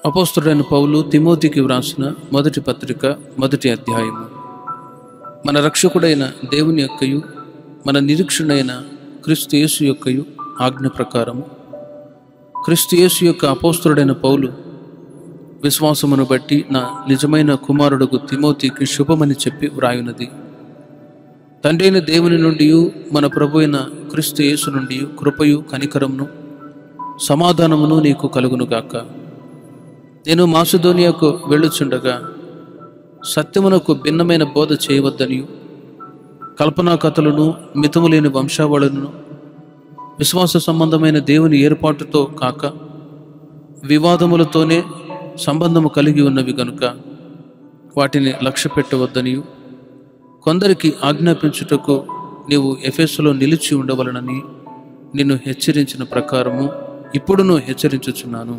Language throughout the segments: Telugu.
అపోస్తుడైన పౌలు తిమోతికి వ్రాసిన మొదటి పత్రిక మొదటి అధ్యాయము మన రక్షకుడైన దేవుని యొక్కయు మన నిరీక్షణైన క్రీస్తు యేసు యొక్కయు ఆజ్ఞ ప్రకారము క్రీస్తు యేసు యొక్క అపోస్తుడైన పౌలు విశ్వాసమును బట్టి నా నిజమైన కుమారుడుకు తిమోతికి శుభమని చెప్పి వ్రాయున్నది తండ్రి అయిన దేవుని నుండి మన ప్రభు అయిన క్రీస్తు యేసు నుండి కృపయు కనికరమును సమాధానమును నీకు కలుగునుగాక నేను మాసుధోనియాకు వెళ్ళుచుండగా సత్యమునకు భిన్నమైన బోధ చేయవద్దనియు కల్పనా కథలను మితము లేని వంశావళులను విశ్వాస సంబంధమైన దేవుని ఏర్పాటుతో కాక వివాదములతోనే సంబంధము కలిగి ఉన్నవి గనుక వాటిని లక్ష్య పెట్టవద్దనియు కొందరికి ఆజ్ఞాపించుటకు నీవు ఎఫెస్సులో నిలిచి ఉండవలనని నిన్ను హెచ్చరించిన ప్రకారము ఇప్పుడును హెచ్చరించుచున్నాను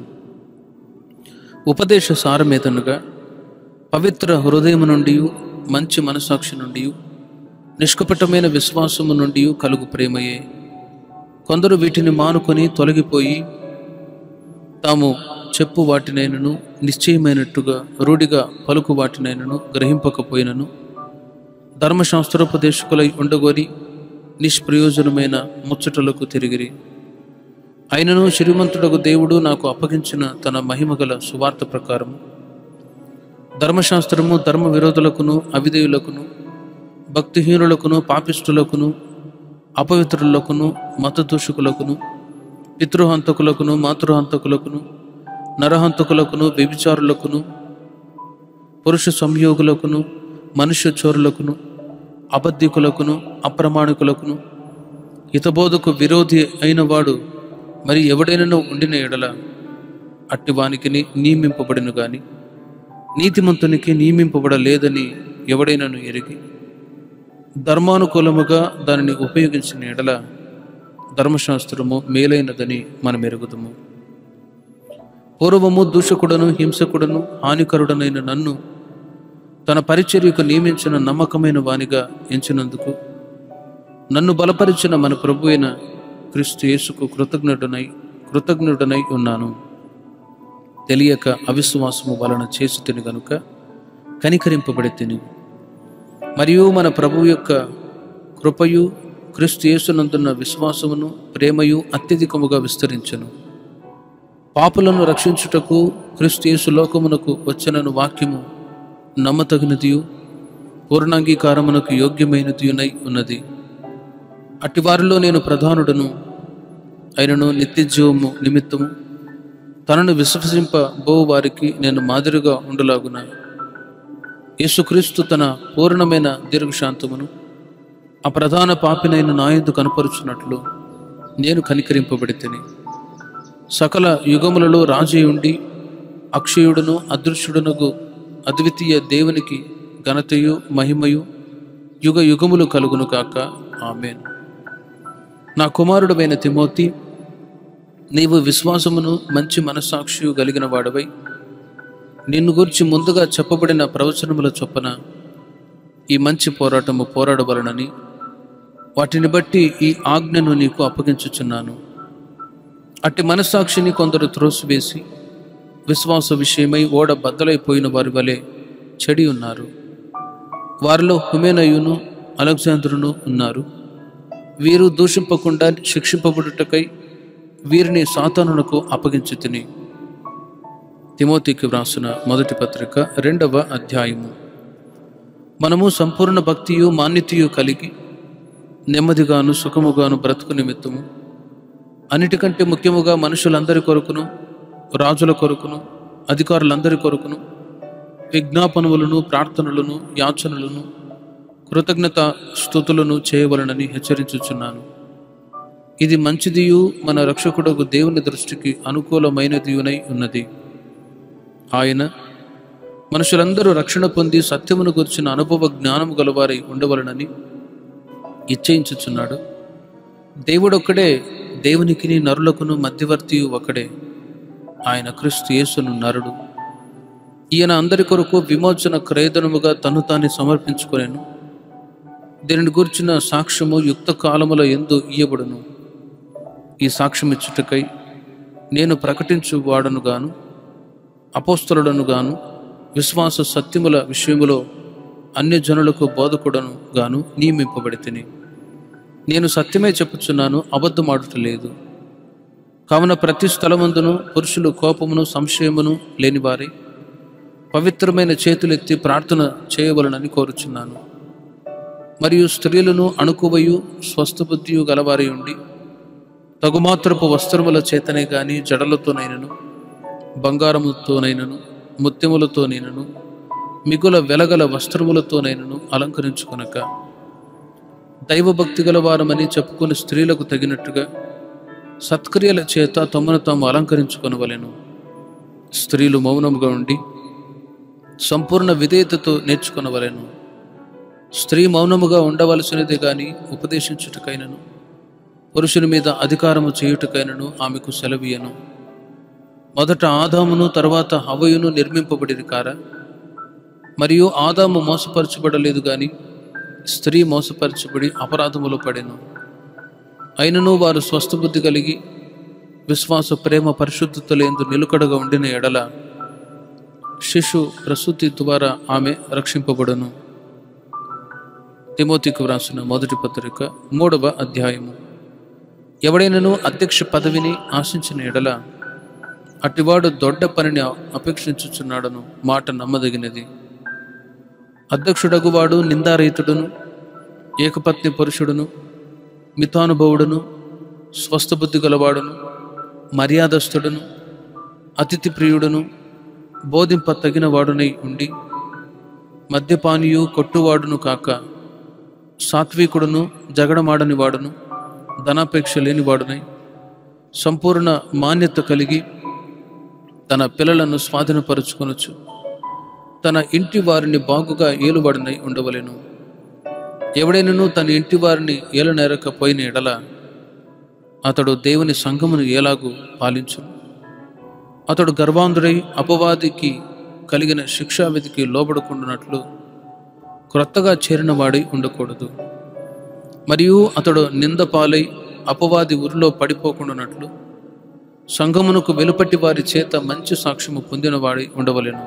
ఉపదేశ సారమేదనుగా పవిత్ర హృదయము నుండి మంచి మనసాక్షి నుండి నిష్కపటమైన విశ్వాసము నుండి కలుగు ప్రేమయే కొందరు వీటిని మానుకొని తొలగిపోయి తాము చెప్పు వాటినైనను నిశ్చయమైనట్టుగా రూఢిగా పలుకు వాటినైనను గ్రహింపకపోయినను ధర్మశాస్త్రోపదేశకులై ఉండగోరి నిష్ప్రయోజనమైన ముచ్చటలకు తిరిగిరి అయినను శ్రీమంతుడకు దేవుడు నాకు అప్పగించిన తన మహిమగల సువార్త ప్రకారము ధర్మశాస్త్రము ధర్మ విరోధులకును అవిధేయులకును భక్తిహీనులకును పాపిష్టులకును అపవిత్రులకును మతదూషకులకును పితృహంతకులకును మాతృహంతకులకును నరహంతకులకును వ్యభిచారులకును పురుష సంయోగులకును మనుష్య చోరులకును అబద్ధికులకును అప్రమాణికులకును హితబోధకు విరోధి అయిన వాడు మరి ఎవడైనా ఉండిన ఎడల అట్టివానికి నియమింపబడిను గాని నీతిమంతునికి నియమింపబడలేదని ఎవడైనాను ఎరిగి ధర్మానుకూలముగా దానిని ఉపయోగించిన ఎడల ధర్మశాస్త్రము మేలైనదని మనం ఎరుగుదము పూర్వము దూషకుడను హింసకుడను హానికరుడనైన నన్ను తన పరిచర్యకు నియమించిన నమ్మకమైన వానిగా ఎంచినందుకు నన్ను బలపరిచిన మన ప్రభు అయిన క్రీస్తు యేసుకు కృతజ్ఞుడనై కృతజ్ఞుడనై ఉన్నాను తెలియక అవిశ్వాసము వలన చేసి తిని గనుక కనికరింపబడి తిని మరియు మన ప్రభు యొక్క కృపయు క్రీస్తు యేసునందున్న విశ్వాసమును ప్రేమయు అత్యధికముగా విస్తరించను పాపులను రక్షించుటకు క్రీస్తు యేసు లోకమునకు వచ్చినను వాక్యము నమ్మతగినదియు పూర్ణాంగీకారమునకు యోగ్యమైనదియునై ఉన్నది అట్టివారిలో నేను ప్రధానుడను అయినను నిత్యజీవము నిమిత్తము తనను విశ్వసింపబో వారికి నేను మాదిరిగా ఉండలాగున యేసుక్రీస్తు తన పూర్ణమైన దీర్ఘశాంతమును ఆ ప్రధాన పాపినైన నాయందు కనపరుచున్నట్లు నేను కనికరింపబడి తిని సకల యుగములలో రాజీ ఉండి అక్షయుడును అదృశ్యుడునగు అద్వితీయ దేవునికి ఘనతయు మహిమయు యుగ యుగములు కలుగును కాక ఆమెన్ నా కుమారుడమైన తిమోతి నీవు విశ్వాసమును మంచి మనస్సాక్షియు కలిగిన వాడవై నిన్ను గురించి ముందుగా చెప్పబడిన ప్రవచనముల చొప్పున ఈ మంచి పోరాటము పోరాడవలనని వాటిని బట్టి ఈ ఆజ్ఞను నీకు అప్పగించుచున్నాను అట్టి మనస్సాక్షిని కొందరు త్రోసివేసి విశ్వాస విషయమై ఓడ బద్దలైపోయిన వారి వలె చెడి ఉన్నారు వారిలో హుమేనయును అలెగ్జాంద్రును ఉన్నారు వీరు దూషింపకుండా శిక్షింపబడుటకై వీరిని సాతానునకు అప్పగించి తిని తిమోతికి వ్రాసిన మొదటి పత్రిక రెండవ అధ్యాయము మనము సంపూర్ణ భక్తియు మాన్యతయు కలిగి నెమ్మదిగాను సుఖముగాను బ్రతుకు నిమిత్తము అన్నిటికంటే ముఖ్యముగా మనుషులందరి కొరకును రాజుల కొరకును అధికారులందరి కొరకును విజ్ఞాపనములను ప్రార్థనలను యాచనలను కృతజ్ఞత స్థుతులను చేయవలనని హెచ్చరించుచున్నాను ఇది మంచిదియు మన రక్షకుడకు దేవుని దృష్టికి అనుకూలమైనదియునై ఉన్నది ఆయన మనుషులందరూ రక్షణ పొంది సత్యమును గురించిన అనుభవ జ్ఞానము గలవారై ఉండవలనని ఇచ్చయించుచున్నాడు దేవుడొక్కడే దేవునికి నరులకును మధ్యవర్తియు ఒకడే ఆయన క్రీస్తు యేసును నరుడు ఈయన అందరి కొరకు విమోచన క్రయదనముగా తను తాన్ని సమర్పించుకొనేను దీనిని గూర్చిన సాక్ష్యము యుక్త కాలముల ఎందు ఇయ్యబడును ఈ సాక్ష్యం ఇచ్చుటకై నేను ప్రకటించు వాడను గాను అపోస్తలుడను గాను విశ్వాస సత్యముల విషయములో అన్య జనులకు బోధకుడను గాను నియమింపబడి తిని నేను సత్యమే చెప్పుచున్నాను అబద్ధమాడుట లేదు కావున ప్రతి స్థలమందును పురుషులు కోపమును సంశయమును లేనివారి పవిత్రమైన చేతులెత్తి ప్రార్థన చేయవలనని కోరుచున్నాను మరియు స్త్రీలను అణుకువయు స్వస్థబుద్ధియు గలవారి ఉండి తగుమాత్రపు వస్త్రముల చేతనే గాని జడలతోనైనను బంగారముతోనైనను ముత్యములతోనైనను మిగుల వెలగల వస్త్రములతోనైనను అలంకరించుకొనక దైవభక్తి గల వారమని చెప్పుకుని స్త్రీలకు తగినట్టుగా సత్క్రియల చేత తమను తాము అలంకరించుకొనవలెను స్త్రీలు మౌనముగా ఉండి సంపూర్ణ విధేయతతో నేర్చుకొనవలెను స్త్రీ మౌనముగా ఉండవలసినది గాని ఉపదేశించుటకైనను పురుషుని మీద అధికారము చేయుటకైనను ఆమెకు సెలవీయను మొదట ఆదామును తర్వాత హవయును నిర్మింపబడిరి కారా మరియు ఆదాము మోసపరచబడలేదు గాని స్త్రీ మోసపరచబడి అపరాధములో పడెను అయినను వారు స్వస్థబుద్ధి కలిగి విశ్వాస ప్రేమ పరిశుద్ధతలేందు నిలుకడగా ఉండిన ఎడల శిశు ప్రసూతి ద్వారా ఆమె రక్షింపబడును తిమోతికి వ్రాసిన మొదటి పత్రిక మూడవ అధ్యాయము ఎవడైనను అధ్యక్ష పదవిని ఆశించిన ఎడల అటివాడు దొడ్డ పనిని అపేక్షించుచున్నాడను మాట నమ్మదగినది అధ్యక్షుడగువాడు నిందారహితుడును ఏకపత్ని పురుషుడును మితానుభవుడును స్వస్థబుద్ధి గలవాడును మర్యాదస్తుడును అతిథి ప్రియుడును బోధింప తగిన వాడునై ఉండి మద్యపానీయు కొట్టువాడును కాక సాత్వికుడును జగడమాడని వాడును ధనాపేక్ష లేనివాడునై సంపూర్ణ మాన్యత కలిగి తన పిల్లలను స్వాధీనపరుచుకొనొచ్చు తన ఇంటి వారిని బాగుగా ఏలుబడినై ఉండవలెను ఎవడైనను తన ఇంటి వారిని ఏలనేరకపోయిన ఎడల అతడు దేవుని సంఘమును ఎలాగూ పాలించును అతడు గర్వాంధుడై అపవాదికి కలిగిన శిక్షావిధికి లోబడకుండానట్లు క్రొత్తగా చేరిన వాడై ఉండకూడదు మరియు అతడు నిందపాలై అపవాది ఉరిలో పడిపోకుండానట్లు సంఘమునకు వెలుపటి వారి చేత మంచి సాక్ష్యము పొందినవాడై ఉండవలెను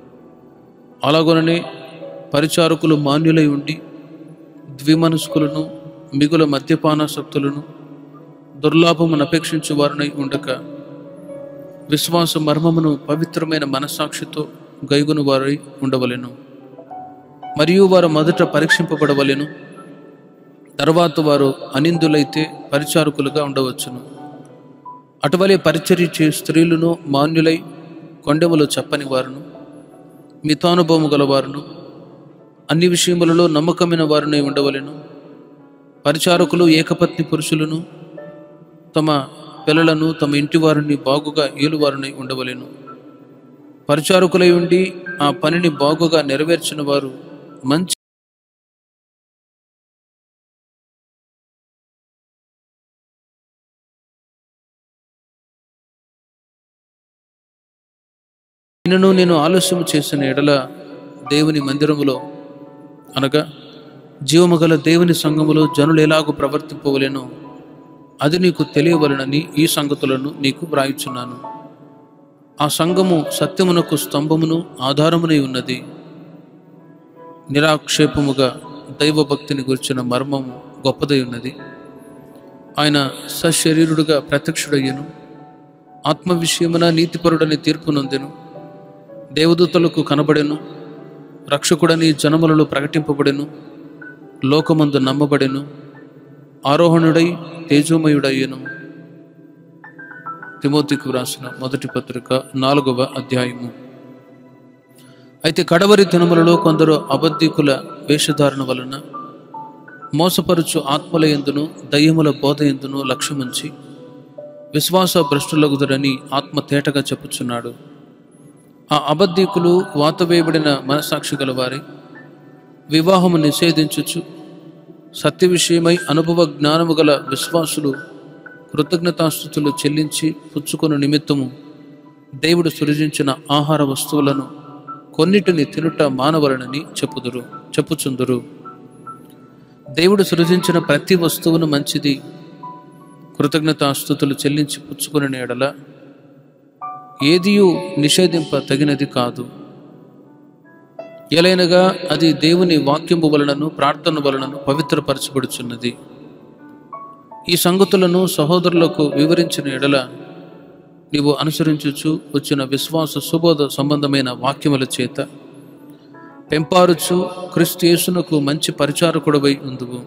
అలాగొననే పరిచారకులు మాన్యులై ఉండి ద్విమనస్కులను మిగుల మద్యపానాసక్తులను దుర్లాభమును అపేక్షించు వారినై ఉండక విశ్వాస మర్మమును పవిత్రమైన మనస్సాక్షితో గైగును వారై ఉండవలెను మరియు వారు మొదట పరీక్షింపబడవలెను తర్వాత వారు అనిందులైతే పరిచారకులుగా ఉండవచ్చును అటువలే పరిచర్య చే స్త్రీలను మాన్యులై కొండెములు చెప్పని వారును మితానుభవము గలవారును అన్ని విషయములలో నమ్మకమైన వారునే ఉండవలెను పరిచారకులు ఏకపత్ని పురుషులను తమ పిల్లలను తమ ఇంటి వారిని బాగుగా ఏలువారునై ఉండవలెను పరిచారకులై ఉండి ఆ పనిని బాగుగా నెరవేర్చిన వారు మంచి నిన్ను నేను ఆలస్యం చేసిన ఎడల దేవుని మందిరములో అనగా జీవము గల దేవుని సంఘములో జనులు ఎలాగూ ప్రవర్తింపవలెనో అది నీకు తెలియవలనని ఈ సంగతులను నీకు వ్రాయిచున్నాను ఆ సంఘము సత్యమునకు స్తంభమును ఆధారమునై ఉన్నది నిరాక్షేపముగా దైవభక్తిని గురించిన మర్మము గొప్పదై ఉన్నది ఆయన సశరీరుడుగా ప్రత్యక్షుడయ్యను ఆత్మ విషయమున నీతిపరుడని తీర్పు నొందెను దేవదూతలకు కనబడెను రక్షకుడని జనములలో ప్రకటింపబడెను లోకమందు నమ్మబడెను ఆరోహణుడై తేజోమయుడయ్యను తిమోతికి వ్రాసిన మొదటి పత్రిక నాలుగవ అధ్యాయము అయితే కడవరి దినములలో కొందరు అబద్ధికుల వేషధారణ వలన మోసపరుచు ఆత్మల ఎందును దయ్యముల బోధ ఎందును లక్ష్యముంచి విశ్వాస భ్రష్టులగుదరని ఆత్మ తేటగా చెప్పుచున్నాడు ఆ అబద్ధికులు వాతవేయబడిన మనసాక్షి గలవారి వివాహము నిషేధించుచు సత్య విషయమై అనుభవ జ్ఞానము గల విశ్వాసులు కృతజ్ఞతాస్థుతులు చెల్లించి పుచ్చుకొను నిమిత్తము దేవుడు సృజించిన ఆహార వస్తువులను కొన్నిటిని తినుట మానవలనని చెప్పుదురు చెప్పుచుందురు దేవుడు సృజించిన ప్రతి వస్తువును మంచిది కృతజ్ఞతాస్థుతులు చెల్లించి పుచ్చుకుని ఎడల ఏదియు నిషేధింప తగినది కాదు ఎలైనగా అది దేవుని వాక్యము వలనను ప్రార్థన వలనను పవిత్రపరచబడుచున్నది ఈ సంగతులను సహోదరులకు వివరించిన ఎడల నీవు అనుసరించుచు వచ్చిన విశ్వాస సుబోధ సంబంధమైన వాక్యముల చేత పెంపారుచు క్రీస్తు యేసునకు మంచి పరిచారకుడవై ఉందువు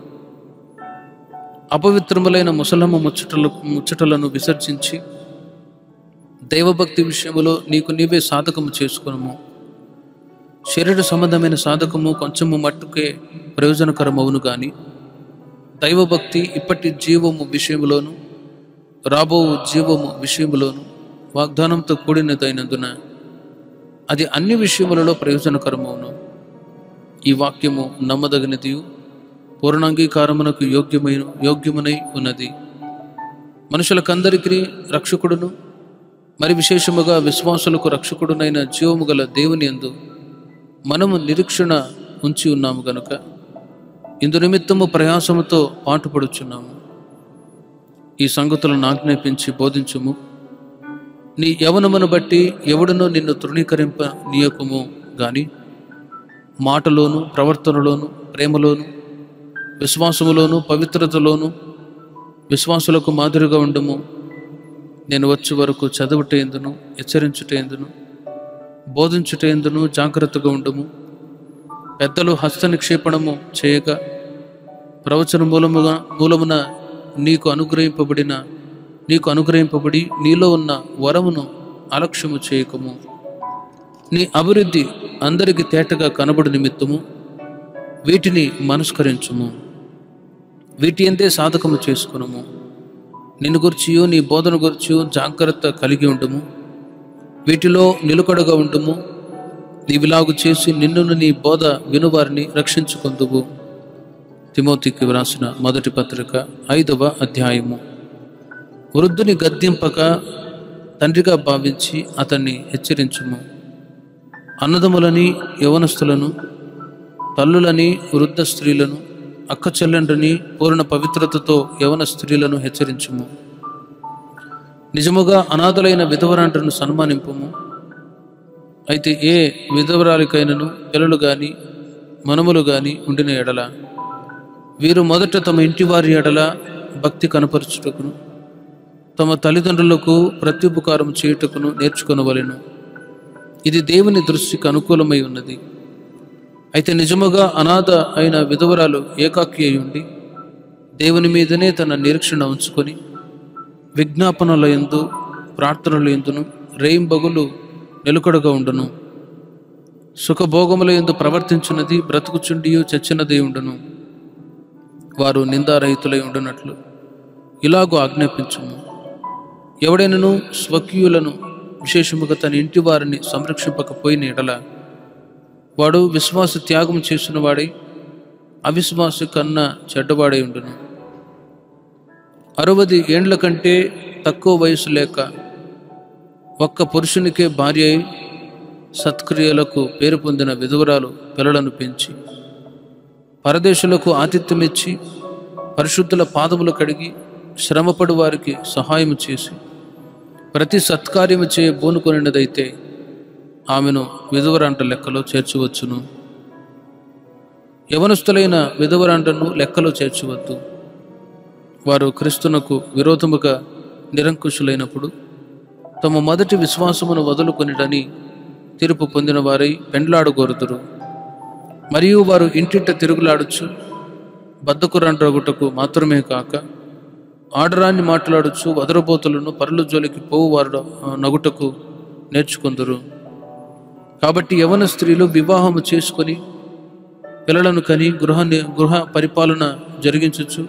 అపవిత్రములైన ముసలమ్మ ముచ్చటలు ముచ్చటలను విసర్జించి దైవభక్తి విషయములో నీకు నీవే సాధకము చేసుకునము శరీర సంబంధమైన సాధకము కొంచెము మట్టుకే ప్రయోజనకరమవును గాని దైవభక్తి ఇప్పటి జీవము విషయములోను రాబో జీవము విషయములోను వాగ్దానంతో కూడినదైనందున అది అన్ని విషయములలో ప్రయోజనకరమవును ఈ వాక్యము నమ్మదగినది పూర్ణాంగీకారమునకు యోగ్యమైన యోగ్యమునై ఉన్నది మనుషులకందరికీ రక్షకుడును మరి విశేషముగా విశ్వాసులకు రక్షకుడునైన జీవము గల దేవుని యందు మనము నిరీక్షణ ఉంచి ఉన్నాము గనుక ఇందు నిమిత్తము ప్రయాసముతో పాటుపడుచున్నాము ఈ సంగతులను ఆజ్ఞాపించి బోధించుము నీ యవనమును బట్టి ఎవడునో నిన్ను తృణీకరింప నీయకుము గాని మాటలోను ప్రవర్తనలోను ప్రేమలోను విశ్వాసములోను పవిత్రతలోను విశ్వాసులకు మాదిరిగా ఉండము నేను వచ్చే వరకు చదువుటేందును హెచ్చరించుటేందును బోధించుటేందును జాగ్రత్తగా ఉండము పెద్దలు హస్త నిక్షేపణము చేయక ప్రవచన మూలముగా మూలమున నీకు అనుగ్రహింపబడిన నీకు అనుగ్రహింపబడి నీలో ఉన్న వరమును అలక్ష్యము చేయకము నీ అభివృద్ధి అందరికి తేటగా కనబడు నిమిత్తము వీటిని మనస్కరించుము వీటి ఎందే సాధకము చేసుకునము నిన్ను గుర్చియో నీ బోధన గుర్చియో జాగ్రత్త కలిగి ఉండము వీటిలో నిలుకడగా ఉండుము నీవిలాగు చేసి నిన్నును నీ బోధ వినువారిని రక్షించుకుందువు తిమోతికి వ్రాసిన మొదటి పత్రిక ఐదవ అధ్యాయము వృద్ధుని గద్దింపక తండ్రిగా భావించి అతన్ని హెచ్చరించుము అన్నదములని యవనస్తులను తల్లులని వృద్ధ స్త్రీలను అక్క చెల్లెండ్రని పూర్ణ పవిత్రతతో యవన స్త్రీలను హెచ్చరించుము నిజముగా అనాథలైన విధవరాండ్రను సన్మానింపుము అయితే ఏ విధవరాలికైనను పిల్లలు గాని మనుమలు గాని ఉండిన ఎడల వీరు మొదట తమ ఇంటి వారి ఎడల భక్తి కనపరచుటకును తమ తల్లిదండ్రులకు ప్రత్యుపకారం చేయుటకును నేర్చుకొనవలెను ఇది దేవుని దృష్టికి అనుకూలమై ఉన్నది అయితే నిజముగా అనాథ అయిన విధవరాలు ఏకాకి అయి ఉండి దేవుని మీదనే తన నిరీక్షణ ఉంచుకొని విజ్ఞాపనల ఎందు ప్రార్థనల ఎందును రేయింబగులు నిలుకడగా ఉండును సుఖభోగముల ఎందు ప్రవర్తించున్నది బ్రతుకుచుండియు చచ్చినది ఉండును వారు నిందారహితులై ఉండునట్లు ఇలాగూ ఆజ్ఞాపించుము ఎవడైనను స్వకీయులను విశేషముగా తన ఇంటి వారిని సంరక్షింపకపోయిన ఎడల వాడు విశ్వాస త్యాగం చేసిన వాడై అవిశ్వాస కన్నా చెడ్డవాడై ఉండును అరవది ఏండ్ల కంటే తక్కువ వయసు లేక ఒక్క పురుషునికే భార్య అయి సత్క్రియలకు పేరు పొందిన విధవరాలు పిల్లలను పెంచి పరదేశులకు ఆతిథ్యమిచ్చి పరిశుద్ధుల పాదములు కడిగి శ్రమపడు వారికి సహాయం చేసి ప్రతి సత్కార్యము చేయ బోనుకొనినదైతే ఆమెను విధవరాంట లెక్కలో చేర్చవచ్చును యవనస్తులైన విధవరాంటను లెక్కలో చేర్చవద్దు వారు క్రీస్తునకు విరోధముగా నిరంకుశులైనప్పుడు తమ మొదటి విశ్వాసమును వదులుకొనిడని తీర్పు పొందిన వారై పెండ్లాడుగోరుదురు మరియు వారు ఇంటింట తిరుగులాడుచు బద్దకురండ్రగుటకు మాత్రమే కాక ఆడరాన్ని మాట్లాడుచు వదరబోతులను పరుల జోలికి పోవు వారు నగుటకు నేర్చుకుందరు కాబట్టి యవన స్త్రీలు వివాహము చేసుకొని పిల్లలను కని గృహ ని- గృహ పరిపాలన జరిగించచ్చు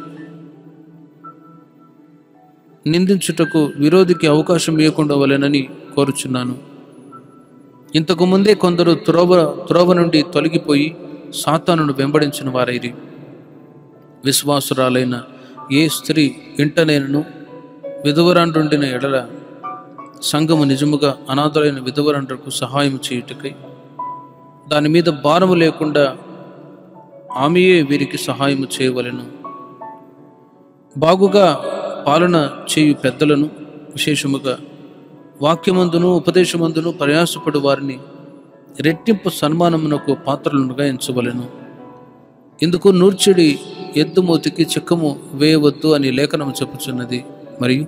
నిందించుటకు విరోధికి అవకాశం ఇవ్వకుండా వలెనని కోరుచున్నాను ఇంతకు ముందే కొందరు త్రోవ త్రోవ నుండి తొలగిపోయి సాతానును వెంబడించిన వారైరి విశ్వాసురాలైన ఏ స్త్రీ ఇంటనైనను విధవరాండ్రుండిన ఎడల సంఘము నిజముగా అనాథలైన విధవరాండ్రకు సహాయం చేయుటకై దాని మీద భారము లేకుండా ఆమెయే వీరికి సహాయము చేయవలెను బాగుగా పాలన చేయు పెద్దలను విశేషముగా వాక్యమందును ఉపదేశమందును ప్రయాసపడు వారిని రెట్టింపు సన్మానమునకు పాత్రలుగా ఎంచవలెను ఇందుకు నూర్చిడి ఎద్దు మూతికి చిక్కము వేయవద్దు అని లేఖనము చెప్పుచున్నది మరియు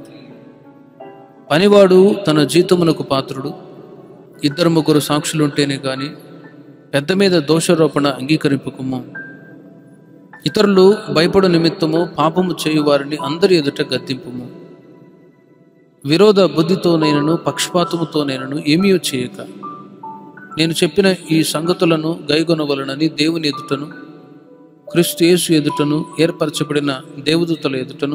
పనివాడు తన జీతమునకు పాత్రుడు ఇద్దరు ముగ్గురు సాక్షులుంటేనే గాని పెద్ద మీద దోషారోపణ అంగీకరింపకము ఇతరులు భయపడు నిమిత్తము పాపము చేయు వారిని అందరి ఎదుట గద్దింపుము విరోధ బుద్ధితోనైనను పక్షపాతముతోనైనను ఏమీ చేయక నేను చెప్పిన ఈ సంగతులను గైగొనవలనని దేవుని ఎదుటను క్రీస్తు యేసు ఎదుటను ఏర్పరచబడిన దేవదూతల ఎదుటను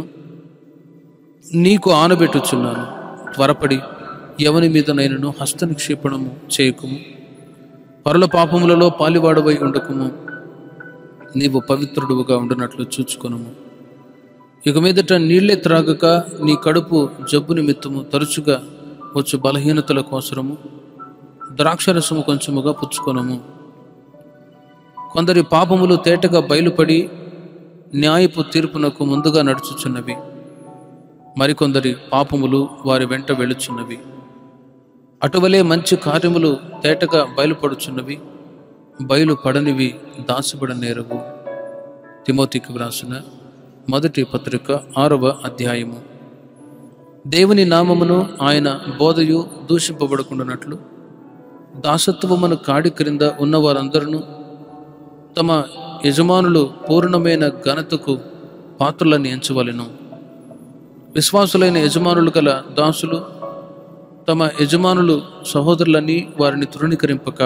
నీకు ఆనబెట్టుచున్నాను త్వరపడి ఎవని మీదనైనను హస్త నిక్షేపణము చేయకుము పరుల పాపములలో పాలివాడవై ఉండకుము నీవు పవిత్రుడుగా ఉండునట్లు చూచుకొనుము ఇక మీదట నీళ్లే త్రాగక నీ కడుపు జబ్బు నిమిత్తము తరచుగా వచ్చు బలహీనతల కోసరము ద్రాక్షరసము కొంచెముగా పుచ్చుకొనము కొందరి పాపములు తేటగా బయలుపడి న్యాయపు తీర్పునకు ముందుగా నడుచుచున్నవి మరికొందరి పాపములు వారి వెంట వెళుచున్నవి అటువలే మంచి కార్యములు తేటగా బయలుపడుచున్నవి బయలుపడనివి దాచబడనేరవు తిమోతికి వ్రాసిన మొదటి పత్రిక ఆరవ అధ్యాయము దేవుని నామమును ఆయన బోధయు దూషింపబడకుండానట్లు దాసత్వమును కాడి క్రింద ఉన్న వారందరూ తమ యజమానులు పూర్ణమైన ఘనతకు పాత్రలను ఎంచవలెను విశ్వాసులైన యజమానులు గల దాసులు తమ యజమానులు సహోదరులని వారిని తృణీకరింపక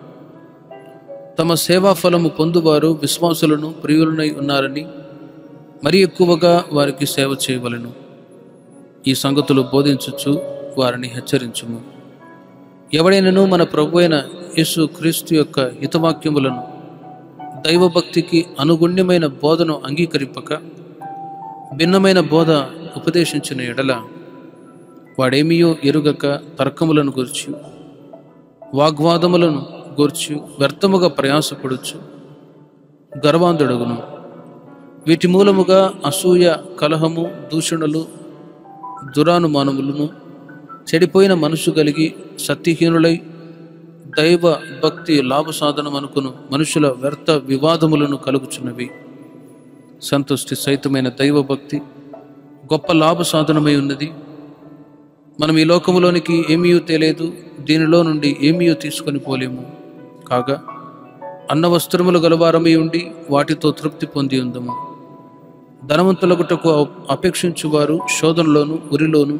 తమ సేవా ఫలము పొందువారు విశ్వాసులను ప్రియులనై ఉన్నారని మరి ఎక్కువగా వారికి సేవ చేయవలెను ఈ సంగతులు బోధించుచు వారిని హెచ్చరించుము ఎవడైనను మన ప్రభు అయిన యేసు క్రీస్తు యొక్క హితవాక్యములను దైవభక్తికి అనుగుణ్యమైన బోధను అంగీకరింపక భిన్నమైన బోధ ఉపదేశించిన ఎడల వాడేమియో ఎరుగక తర్కములను గుర్చి వాగ్వాదములను గూర్చి వ్యర్థముగా ప్రయాసపడుచు గర్వాంధుడగును వీటి మూలముగా అసూయ కలహము దూషణలు దురానుమానములను చెడిపోయిన మనసు కలిగి సత్యహీనులై దైవ భక్తి లాభ సాధనం అనుకును మనుషుల వ్యర్థ వివాదములను కలుగుచున్నవి సంతుష్టి సహితమైన దైవభక్తి గొప్ప లాభ సాధనమై ఉన్నది మనం ఈ లోకములోనికి ఏమీ తెలియదు దీనిలో నుండి ఏమీ తీసుకొని పోలేము కాగా అన్న వస్త్రములు గలవారమై ఉండి వాటితో తృప్తి పొంది ఉందము ధనవంతులగుటకు అపేక్షించువారు శోధనలోను ఉరిలోను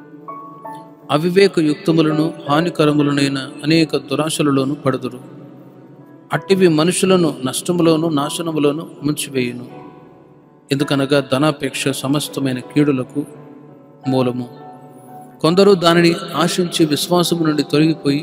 అవివేక యుక్తములను హానికరములనైన అనేక దురాశలలోను పడుదురు అట్టివి మనుషులను నష్టములోను నాశనములోను ముంచివేయును ఎందుకనగా ధనాపేక్ష సమస్తమైన కీడులకు మూలము కొందరు దానిని ఆశించి విశ్వాసము నుండి తొలగిపోయి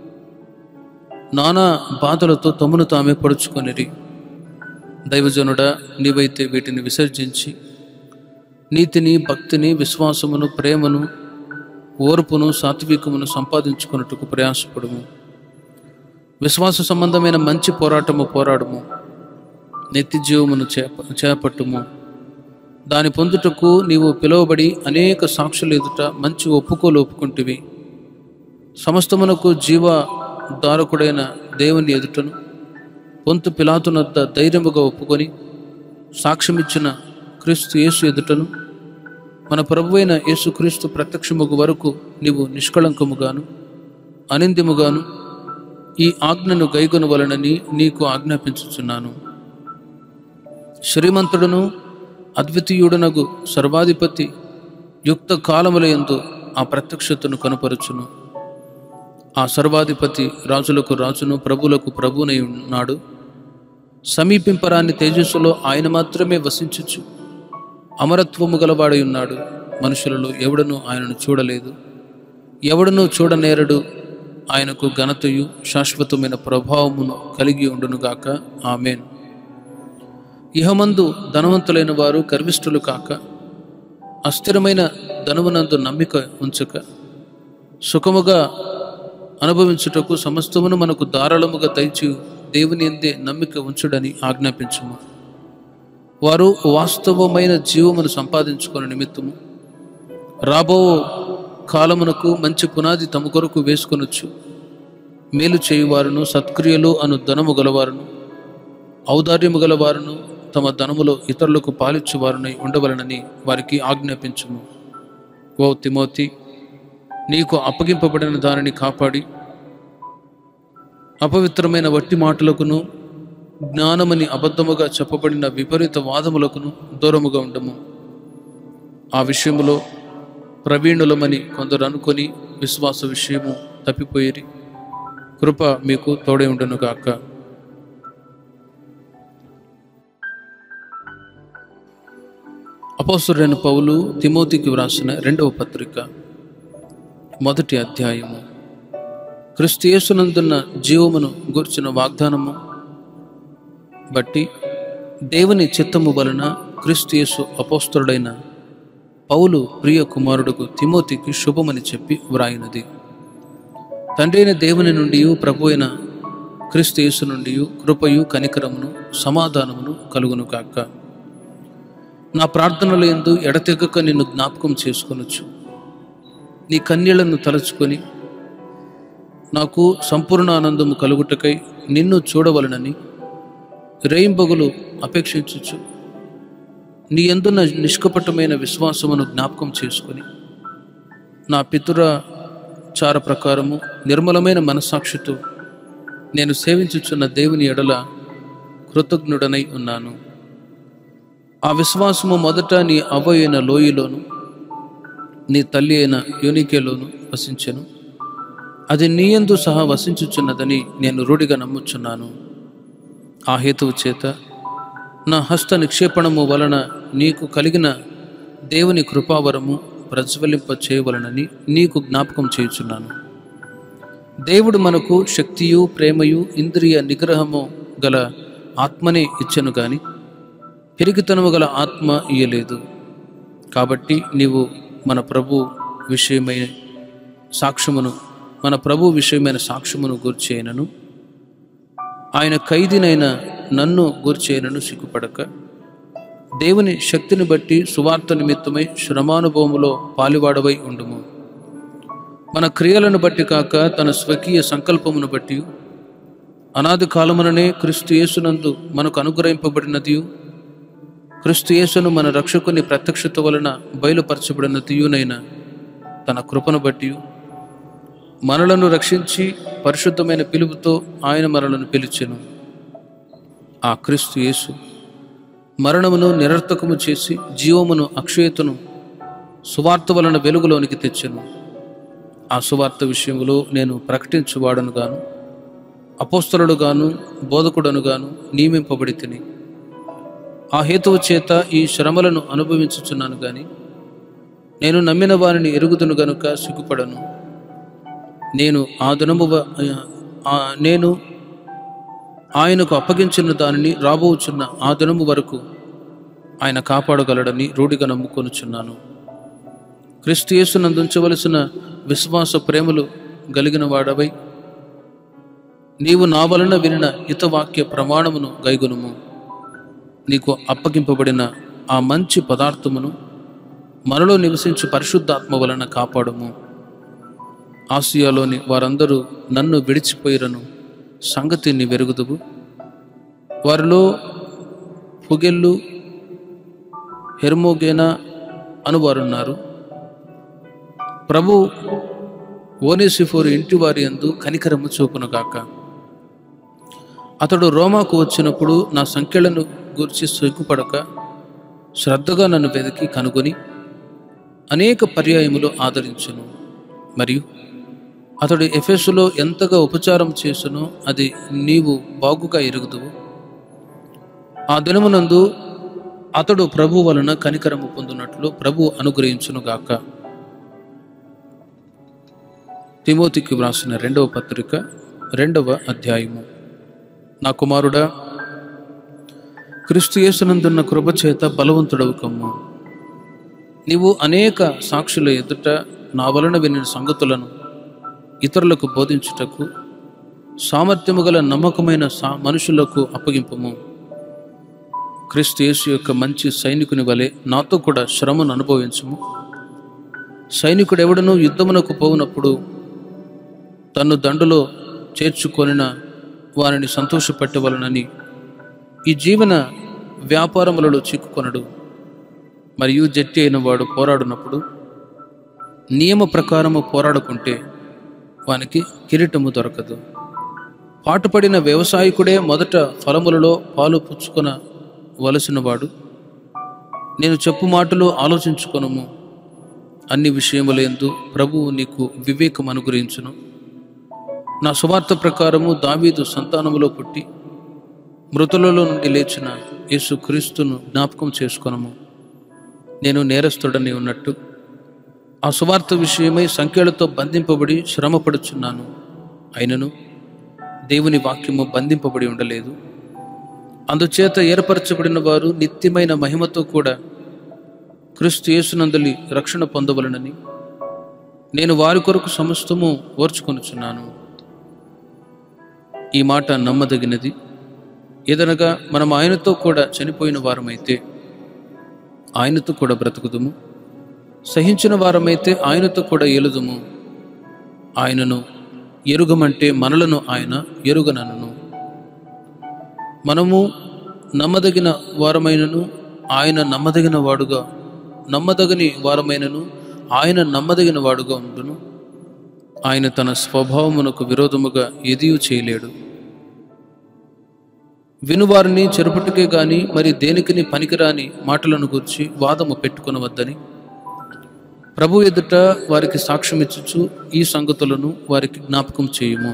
నానా బాధలతో తమను తామే పడుచుకొనిరి దైవజనుడా నీవైతే వీటిని విసర్జించి నీతిని భక్తిని విశ్వాసమును ప్రేమను ఓర్పును సాత్వికమును సంపాదించుకున్నట్టుకు ప్రయాసపడము విశ్వాస సంబంధమైన మంచి పోరాటము పోరాడము నిత్య జీవమును చేప చేపట్టుము దాని పొందుటకు నీవు పిలువబడి అనేక సాక్షుల ఎదుట మంచి ఒప్పుకోలు ఒప్పుకుంటివి సమస్తమునకు జీవ దారకుడైన దేవుని ఎదుటను పొంతు పిలాతునద్ద ధైర్యముగా ఒప్పుకొని సాక్ష్యమిచ్చిన క్రీస్తు యేసు ఎదుటను మన ప్రభువైన యేసుక్రీస్తు ప్రత్యక్షముగు వరకు నీవు నిష్కళంకముగాను అనింద్యముగాను ఈ ఆజ్ఞను గైకొనవలనని నీకు ఆజ్ఞాపించుచున్నాను శ్రీమంతుడును అద్వితీయుడునగు సర్వాధిపతి యుక్త కాలములయందు ఆ ప్రత్యక్షతను కనుపరచును ఆ సర్వాధిపతి రాజులకు రాజును ప్రభులకు ప్రభునై ఉన్నాడు సమీపింపరాని తేజస్సులో ఆయన మాత్రమే వసించుచు అమరత్వము గలవాడై ఉన్నాడు మనుషులలో ఎవడనూ ఆయనను చూడలేదు ఎవడనూ చూడనేరడు ఆయనకు ఘనతయు శాశ్వతమైన ప్రభావమును కలిగి ఉండునుగాక ఆమెన్ ఇహమందు ధనవంతులైన వారు గర్విష్ఠులు కాక అస్థిరమైన ధనమునందు నమ్మిక ఉంచక సుఖముగా అనుభవించుటకు సమస్తమును మనకు ధారాళముగా దయచు దేవుని ఎందే నమ్మిక ఉంచుడని ఆజ్ఞాపించుము వారు వాస్తవమైన జీవమును సంపాదించుకునే నిమిత్తము రాబో కాలమునకు మంచి పునాది తమ కొరకు వేసుకొనొచ్చు మేలు చేయువారును సత్క్రియలు అను ధనము గలవారును ఔదార్యము గలవారును తమ ధనములో ఇతరులకు పాలిచ్చువారునై ఉండవలనని వారికి ఆజ్ఞాపించుము ఓ తిమోతి నీకు అప్పగింపబడిన దానిని కాపాడి అపవిత్రమైన వట్టి మాటలకును జ్ఞానమని అబద్ధముగా చెప్పబడిన విపరీత వాదములకును దూరముగా ఉండము ఆ విషయములో ప్రవీణులమని కొందరు అనుకొని విశ్వాస విషయము తప్పిపోయిరి కృప మీకు తోడే ఉండును గాక అపోసురైన పౌలు తిమోతికి వ్రాసిన రెండవ పత్రిక మొదటి అధ్యాయము క్రిస్తు యేసునందున్న జీవమును గూర్చిన వాగ్దానము బట్టి దేవుని చిత్తము వలన క్రీస్తు యేసు అపోస్తలుడైన పౌలు ప్రియ కుమారుడుకు తిమోతికి శుభమని చెప్పి వ్రాయినది తండ్రి అయిన దేవుని నుండి ప్రభు అయిన క్రీస్తు యేసు నుండి కృపయు కనికరమును సమాధానమును కలుగును కాక నా ప్రార్థనల ఎందు ఎడతెగక నిన్ను జ్ఞాపకం చేసుకొనొచ్చు నీ కన్యలను తలుచుకొని నాకు సంపూర్ణ ఆనందము కలుగుటకై నిన్ను చూడవలనని రేయింబగులు అపేక్షించచ్చు నీ ఎందున్న నిష్కపటమైన విశ్వాసమును జ్ఞాపకం చేసుకొని నా పితుర చార ప్రకారము నిర్మలమైన మనస్సాక్షితో నేను సేవించుచున్న దేవుని ఎడల కృతజ్ఞుడనై ఉన్నాను ఆ విశ్వాసము మొదట నీ అవ్వ అయిన లోయలోను నీ తల్లి అయిన యోనికేలోను వసించెను అది నీయందు సహా వసించుచున్నదని నేను రూఢిగా నమ్ముచున్నాను ఆ హేతువు చేత నా హస్త నిక్షేపణము వలన నీకు కలిగిన దేవుని కృపావరము ప్రజ్వలింప చేయవలనని నీకు జ్ఞాపకం చేయుచున్నాను దేవుడు మనకు శక్తియు ప్రేమయు ఇంద్రియ నిగ్రహము గల ఆత్మనే ఇచ్చెను గాని పెరిగితనము గల ఆత్మ ఇయ్యలేదు కాబట్టి నీవు మన ప్రభు విషయమై సాక్ష్యమును మన ప్రభు విషయమైన సాక్ష్యమును గూర్చేయనను ఆయన ఖైదీనైన నన్ను గూర్చేయనను సిగ్గుపడక దేవుని శక్తిని బట్టి సువార్త నిమిత్తమై శ్రమానుభవములో పాలివాడవై ఉండుము మన క్రియలను బట్టి కాక తన స్వకీయ సంకల్పమును బట్టి అనాది కాలముననే క్రీస్తు యేసునందు మనకు అనుగ్రహింపబడినదియు క్రీస్తు యేసును మన రక్షకుని ప్రత్యక్షత వలన బయలుపరచబడిన తీయునైన తన కృపను బట్టి మనలను రక్షించి పరిశుద్ధమైన పిలుపుతో ఆయన మనలను పిలిచెను ఆ క్రీస్తు యేసు మరణమును నిరర్థకము చేసి జీవమును అక్షయతను సువార్త వలన వెలుగులోనికి తెచ్చెను ఆ సువార్త విషయంలో నేను ప్రకటించువాడను గాను అపోస్తలుడు గాను బోధకుడను గాను నియమింపబడి తిని ఆ హేతువు చేత ఈ శ్రమలను అనుభవించుచున్నాను గాని నేను నమ్మిన వారిని ఎరుగుదును గనుక సిగ్గుపడను నేను ఆ దినము వ- ఆ నేను ఆయనకు అప్పగించిన దానిని రాబోచున్న ఆ దినము వరకు ఆయన కాపాడగలడని రూఢిగా నమ్ముకొనుచున్నాను క్రీస్తు యేసునందుంచవలసిన విశ్వాస ప్రేమలు కలిగిన వాడవై నీవు నా వలన వినిన హితవాక్య ప్రమాణమును గైగునుము నీకు అప్పగింపబడిన ఆ మంచి పదార్థమును మనలో నివసించు పరిశుద్ధాత్మ వలన కాపాడము ఆసియాలోని వారందరూ నన్ను విడిచిపోయిరను సంగతి నీ వెరుగుదువు వారిలో పుగెల్లు హెర్మోగేనా అనువారున్నారు ప్రభు ఓనేసిఫోరు ఇంటి వారి యందు కనికరము చూపునుగాక అతడు రోమాకు వచ్చినప్పుడు నా సంఖ్యలను గూర్చి సిగ్గుపడక శ్రద్ధగా నన్ను వెతికి కనుగొని అనేక పర్యాయములు ఆదరించును మరియు అతడు ఎఫెసులో ఎంతగా ఉపచారం చేసునో అది నీవు బాగుగా ఎరుగుదువు ఆ దినమునందు అతడు ప్రభు వలన కనికరము పొందినట్లు ప్రభు అనుగ్రహించునుగాక తిమోతికి వ్రాసిన రెండవ పత్రిక రెండవ అధ్యాయము నా కుమారుడా క్రీస్తు యేసునందున్న కృపచేత బలవంతుడవు కమ్ము నీవు అనేక సాక్షుల ఎదుట నా వలన వినిన సంగతులను ఇతరులకు బోధించుటకు సామర్థ్యము గల నమ్మకమైన సా మనుషులకు అప్పగింపము క్రీస్తు యేసు యొక్క మంచి సైనికుని వలె నాతో కూడా శ్రమను అనుభవించము సైనికుడు ఎవడనూ యుద్ధమునకు పోవునప్పుడు తన్ను దండులో చేర్చుకొనిన వారిని సంతోషపెట్టవలనని ఈ జీవన వ్యాపారములలో చిక్కుకొనడు మరియు జట్టి అయిన వాడు పోరాడినప్పుడు నియమ ప్రకారము పోరాడుకుంటే వానికి కిరీటము దొరకదు పాటుపడిన వ్యవసాయకుడే మొదట ఫలములలో పాలు పుచ్చుకొన వలసిన వాడు నేను చెప్పు మాటలు ఆలోచించుకొనుము అన్ని విషయములందు ప్రభువు నీకు వివేకం అనుగ్రహించును నా సువార్త ప్రకారము దావీదు సంతానములో పుట్టి మృతులలో నుండి లేచిన యేసు క్రీస్తును జ్ఞాపకం చేసుకొనము నేను నేరస్తుడని ఉన్నట్టు ఆ సువార్త విషయమై సంఖ్యలతో బంధింపబడి శ్రమపడుచున్నాను అయినను దేవుని వాక్యము బంధింపబడి ఉండలేదు అందుచేత ఏర్పరచబడిన వారు నిత్యమైన మహిమతో కూడా క్రీస్తు యేసునందలి రక్షణ పొందవలనని నేను వారి కొరకు సమస్తము ఓర్చుకొనుచున్నాను ఈ మాట నమ్మదగినది ఏదనగా మనం ఆయనతో కూడా చనిపోయిన వారమైతే ఆయనతో కూడా బ్రతుకుదుము సహించిన వారమైతే ఆయనతో కూడా ఏలుదుము ఆయనను ఎరుగమంటే మనలను ఆయన ఎరుగనను మనము నమ్మదగిన వారమైనను ఆయన నమ్మదగిన వాడుగా నమ్మదగని వారమైనను ఆయన నమ్మదగిన వాడుగా ఉండును ఆయన తన స్వభావమునకు విరోధముగా ఎదియు చేయలేడు వినువారిని చెరుపుటకే గాని మరి దేనికిని పనికిరాని మాటలను గురించి వాదము పెట్టుకొనవద్దని ప్రభు ఎదుట వారికి సాక్ష్యం ఇచ్చుచు ఈ సంగతులను వారికి జ్ఞాపకం చేయుము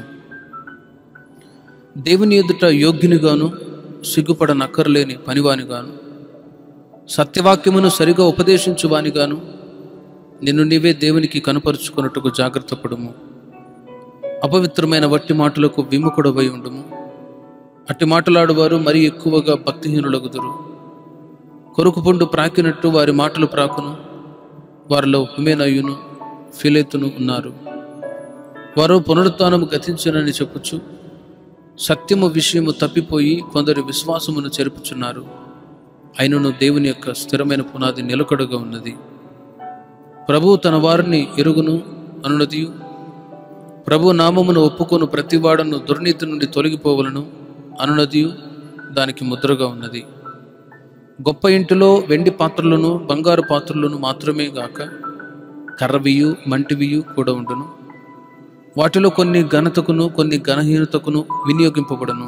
దేవుని ఎదుట యోగ్యునిగాను సిగ్గుపడనక్కర్లేని పనివానిగాను సత్యవాక్యమును సరిగా ఉపదేశించువానిగాను నిన్ను నీవే దేవునికి కనపరుచుకున్నట్టుకు జాగ్రత్త పడుము అపవిత్రమైన వట్టి మాటలకు విముఖుడవై ఉండుము అట్టి మాటలాడువారు మరీ ఎక్కువగా భక్తిహీనులగుదురు కొరుకు పండు ప్రాకినట్టు వారి మాటలు ప్రాకును వారిలో హుమేనయ్యును ఫిలేతును ఉన్నారు వారు పునరుత్నము గతించనని చెప్పుచు సత్యము విషయము తప్పిపోయి కొందరు విశ్వాసమును చెరుపుచున్నారు అయినను దేవుని యొక్క స్థిరమైన పునాది నిలకడగా ఉన్నది ప్రభువు తన వారిని ఎరుగును అనునది ప్రభు నామమును ఒప్పుకొను ప్రతివాడను దుర్నీతి నుండి తొలగిపోవలను అనునదియు దానికి ముద్రగా ఉన్నది గొప్ప ఇంటిలో వెండి పాత్రలను బంగారు పాత్రలను మాత్రమే గాక కర్రవియు మంటివియు కూడా ఉండును వాటిలో కొన్ని ఘనతకును కొన్ని ఘనహీనతకును వినియోగింపబడను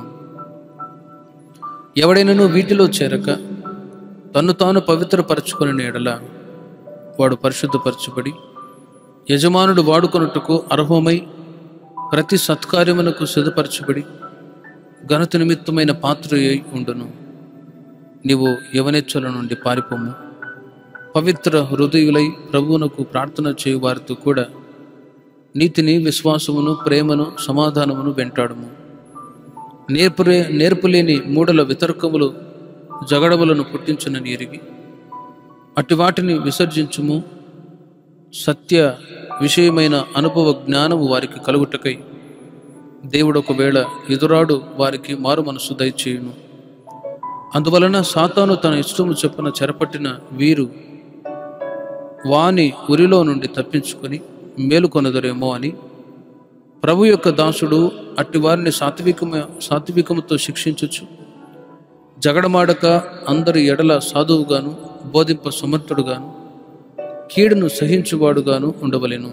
ఎవడైనను వీటిలో చేరక తన్ను తాను పవిత్రపరచుకుని ఎడల వాడు పరిశుద్ధపరచబడి యజమానుడు వాడుకొనుటకు అర్హమై ప్రతి సత్కార్యమునకు సిద్ధపరచబడి ఘనత నిమిత్తమైన పాత్ర అయి ఉండును నీవు యవనెచ్చల నుండి పారిపోము పవిత్ర హృదయులై ప్రభువునకు ప్రార్థన చేయు వారితో కూడా నీతిని విశ్వాసమును ప్రేమను సమాధానమును వెంటాడము నేర్పులే నేర్పులేని మూడల వితర్కములు జగడములను పుట్టించునని ఎరిగి అట్టి వాటిని విసర్జించుము సత్య విషయమైన అనుభవ జ్ఞానము వారికి కలుగుటకై దేవుడు ఒకవేళ ఎదురాడు వారికి మారు మనసు దయచేయును అందువలన సాతాను తన ఇష్టము చొప్పున చెరపట్టిన వీరు వాని ఉరిలో నుండి తప్పించుకొని మేలుకొనదరేమో అని ప్రభు యొక్క దాసుడు అట్టి వారిని సాత్వికమ సాత్వికముతో శిక్షించచ్చు జగడమాడక అందరి ఎడల సాధువుగాను బోధింప సమర్థుడుగాను కీడును సహించువాడుగాను ఉండవలెను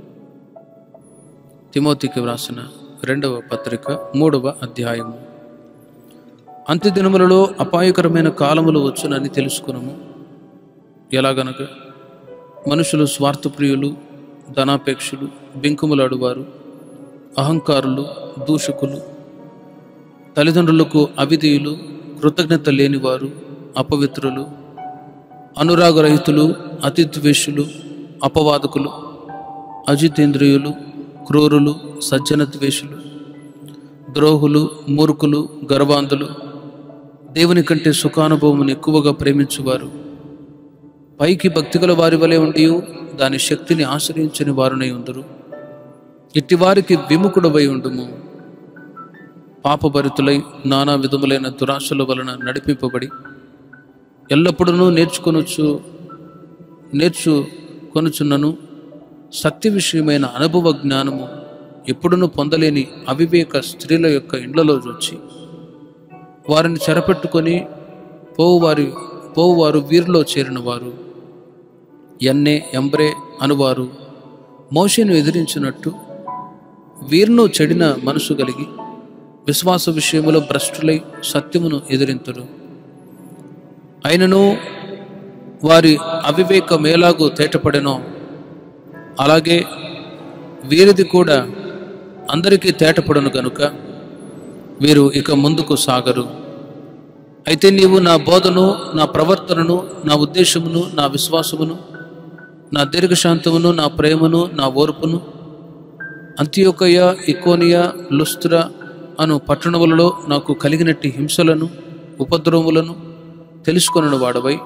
తిమోతికి వ్రాసిన రెండవ పత్రిక మూడవ అధ్యాయము అంత్యదినములలో అపాయకరమైన కాలములు వచ్చునని తెలుసుకునము ఎలాగనక మనుషులు స్వార్థప్రియులు ధనాపేక్షులు బెంకుములాడువారు అహంకారులు దూషకులు తల్లిదండ్రులకు అవిధేయులు కృతజ్ఞత లేనివారు అపవిత్రులు అనురాగరహితులు అతిద్వేషులు అపవాదకులు అజితేంద్రియులు క్రూరులు సజ్జనద్వేషులు ద్రోహులు మూర్ఖులు గర్వాంధులు దేవుని కంటే సుఖానుభవమును ఎక్కువగా ప్రేమించువారు పైకి భక్తిగల వారి వలె ఉండి దాని శక్తిని ఆశ్రయించని వారునై ఉందరు ఇట్టి వారికి విముఖుడవై ఉండుము పాపభరితులై నానా విధములైన దురాశల వలన నడిపింపబడి ఎల్లప్పుడూ నేర్చుకొనొచ్చు నేర్చు కొనుచున్నను సత్య విషయమైన అనుభవ జ్ఞానము ఎప్పుడునూ పొందలేని అవివేక స్త్రీల యొక్క ఇండ్లలో వచ్చి వారిని చెరపెట్టుకొని పోవువారి పోవువారు వీరిలో చేరిన వారు ఎన్నే ఎంబ్రే అనువారు మోషను ఎదిరించినట్టు వీరును చెడిన మనసు కలిగి విశ్వాస విషయములో భ్రష్టులై సత్యమును ఎదిరింతురు అయినను వారి అవివేకం ఎలాగూ తేటపడెనో అలాగే వీరిది కూడా అందరికీ తేటపడను గనుక వీరు ఇక ముందుకు సాగరు అయితే నీవు నా బోధను నా ప్రవర్తనను నా ఉద్దేశమును నా విశ్వాసమును నా దీర్ఘశాంతమును నా ప్రేమను నా ఓర్పును అంత్యోకయ ఇకోనియా లుస్త్ర అను పట్టణములలో నాకు కలిగినట్టి హింసలను ఉపద్రవములను తెలుసుకొనను వాడవై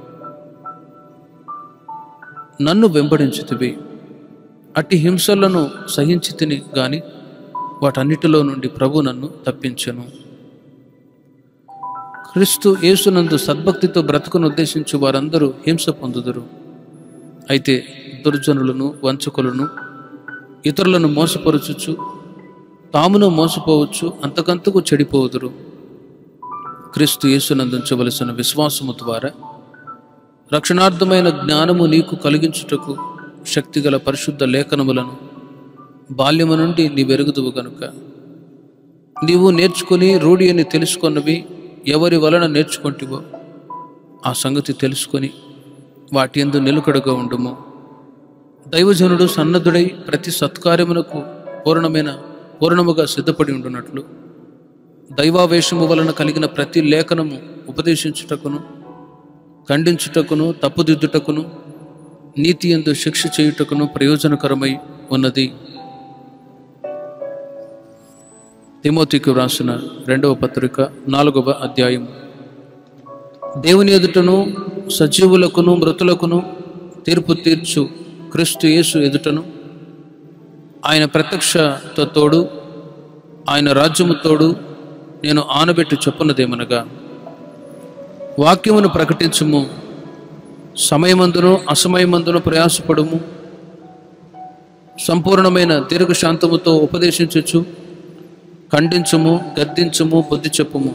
నన్ను వెంబడించుతివి అట్టి హింసలను సహించి తిని గాని వాటన్నిటిలో నుండి ప్రభు నన్ను తప్పించెను క్రీస్తు యేసునందు సద్భక్తితో బ్రతుకును ఉద్దేశించి వారందరూ హింస పొందుదురు అయితే దుర్జనులను వంచకులను ఇతరులను మోసపరుచుచు తామును మోసపోవచ్చు అంతకంతకు చెడిపోవుదురు క్రీస్తు యేసునందుంచవలసిన విశ్వాసము ద్వారా రక్షణార్థమైన జ్ఞానము నీకు కలిగించుటకు శక్తిగల పరిశుద్ధ లేఖనములను బాల్యము నుండి నీ వెరుగుదువు గనుక నీవు నేర్చుకుని రూఢి అని తెలుసుకొన్నవి ఎవరి వలన నేర్చుకుంటివో ఆ సంగతి తెలుసుకొని వాటి ఎందు నిలుకడగా ఉండుము దైవజనుడు సన్నద్ధుడై ప్రతి సత్కార్యమునకు పూర్ణమైన పూర్ణముగా సిద్ధపడి ఉండునట్లు దైవావేశము వలన కలిగిన ప్రతి లేఖనము ఉపదేశించుటకును ఖండించుటకును తప్పుదిద్దుటకును నీతి ఎందు శిక్ష చేయుటకును ప్రయోజనకరమై ఉన్నది తిమోతికి వ్రాసిన రెండవ పత్రిక నాలుగవ అధ్యాయం దేవుని ఎదుటను సజీవులకును మృతులకును తీర్పు తీర్చు క్రీస్తు యేసు ఎదుటను ఆయన ప్రత్యక్షత తోడు ఆయన రాజ్యము తోడు నేను ఆనబెట్టి చెప్పున్నదేమనగా వాక్యమును ప్రకటించుము సమయమందును అసమయమందును ప్రయాసపడుము సంపూర్ణమైన దీర్ఘశాంతముతో ఉపదేశించచ్చు ఖండించుము గద్దించుము బుద్ధి చెప్పుము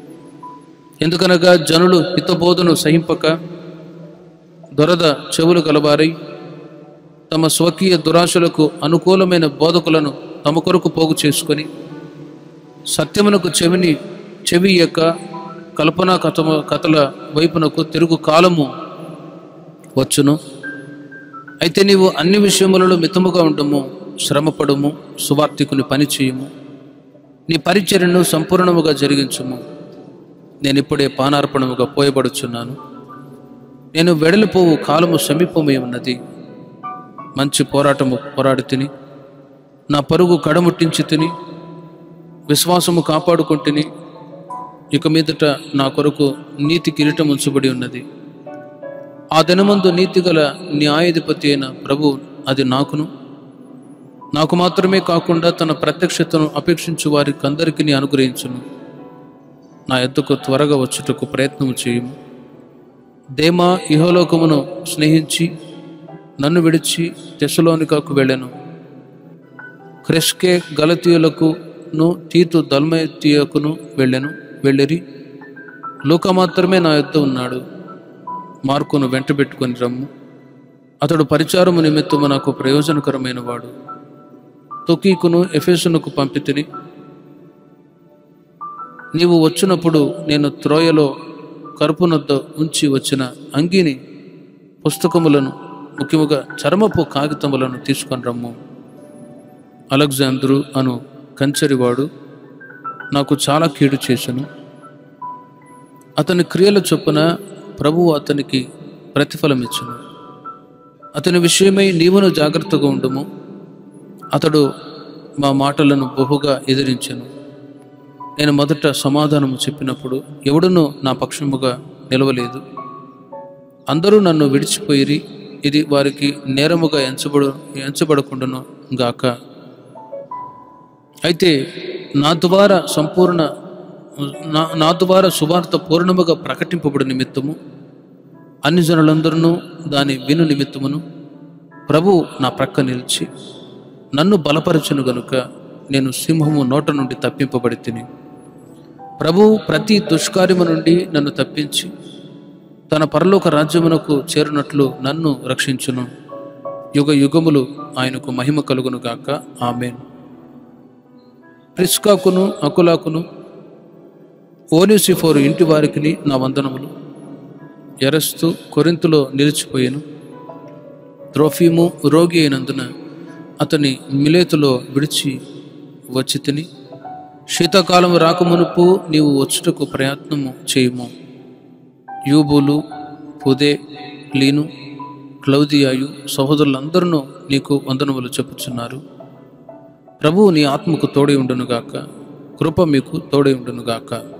ఎందుకనగా జనులు హితబోధను సహింపక దొరద చెవులు గలవారై తమ స్వకీయ దురాశలకు అనుకూలమైన బోధకులను తమ కొరకు పోగు చేసుకొని సత్యమునకు చెవిని చెవి యొక్క కల్పనా కథ కథల వైపునకు తిరుగు కాలము వచ్చును అయితే నీవు అన్ని విషయములలో మితముగా ఉండము శ్రమపడుము సువార్తికుని పని చేయుము నీ పరిచర్యను సంపూర్ణముగా జరిగించుము నేను ఇప్పుడే పానార్పణముగా పోయబడుచున్నాను నేను వెడలిపోవు కాలము సమీపమై ఉన్నది మంచి పోరాటము పోరాడి తిని నా పరుగు కడముట్టించి తిని విశ్వాసము కాపాడుకుంటుని ఇక మీదట నా కొరకు నీతి కిరీటం ఉంచబడి ఉన్నది ఆ దినమందు నీతిగల న్యాయాధిపతి అయిన ప్రభు అది నాకును నాకు మాత్రమే కాకుండా తన ప్రత్యక్షతను అపేక్షించు వారికి అందరికీ అనుగ్రహించును నా ఎద్దుకు త్వరగా వచ్చుటకు ప్రయత్నము చేయుము దేమా ఇహలోకమును స్నేహించి నన్ను విడిచి తెసలోనికాకు వెళ్ళాను క్రెస్కే గలతీయులకును తీతు దల్మతీయకును వెళ్ళాను వెళ్ళిరి లూక మాత్రమే నా యొద్ద ఉన్నాడు మార్కును వెంటబెట్టుకొని రమ్ము అతడు పరిచారము నిమిత్తము నాకు ప్రయోజనకరమైన వాడు తొకీకును ఎఫెసునకు పంపితిని నీవు వచ్చినప్పుడు నేను త్రోయలో కరుపునొద్ద ఉంచి వచ్చిన అంగీని పుస్తకములను ముఖ్యముగా చర్మపు కాగితములను తీసుకొని రమ్ము అలెగ్జాంద్రు అను కంచరివాడు నాకు చాలా కీడు చేశాను అతని క్రియల చొప్పున ప్రభువు అతనికి ప్రతిఫలం ఇచ్చును అతని విషయమై నీవును జాగ్రత్తగా ఉండుము అతడు మా మాటలను బహుగా ఎదిరించెను నేను మొదట సమాధానము చెప్పినప్పుడు ఎవడునూ నా పక్షముగా నిలవలేదు అందరూ నన్ను విడిచిపోయిరి ఇది వారికి నేరముగా ఎంచబడు ఎంచబడకుండాను గాక అయితే నా ద్వారా సంపూర్ణ నా నా ద్వారా సువార్త పూర్ణముగా ప్రకటింపబడి నిమిత్తము అన్ని జనులందరూ దాని విను నిమిత్తమును ప్రభు నా ప్రక్క నిలిచి నన్ను బలపరచును గనుక నేను సింహము నోట నుండి తప్పింపబడి తిని ప్రభు ప్రతి దుష్కార్యము నుండి నన్ను తప్పించి తన పరలోక రాజ్యమునకు చేరునట్లు నన్ను రక్షించును యుగ యుగములు ఆయనకు మహిమ కలుగును గాక ఆమెన్ ప్రిస్కాకును అకులాకును ఓనిసిఫోరు ఇంటి వారికి నా వందనములు ఎరస్తు కొరింతులో నిలిచిపోయాను త్రోఫీము రోగి అయినందున అతని మిలేతులో విడిచి వచ్చి తిని శీతాకాలం రాకమునుపు నీవు వచ్చుటకు ప్రయత్నము చేయుము యూబులు పుదే లీను క్లౌదియాయు సహోదరులందరూ నీకు వందనములు చెప్పుచున్నారు ప్రభువు నీ ఆత్మకు తోడై ఉండునుగాక కృప మీకు తోడై ఉండునుగాక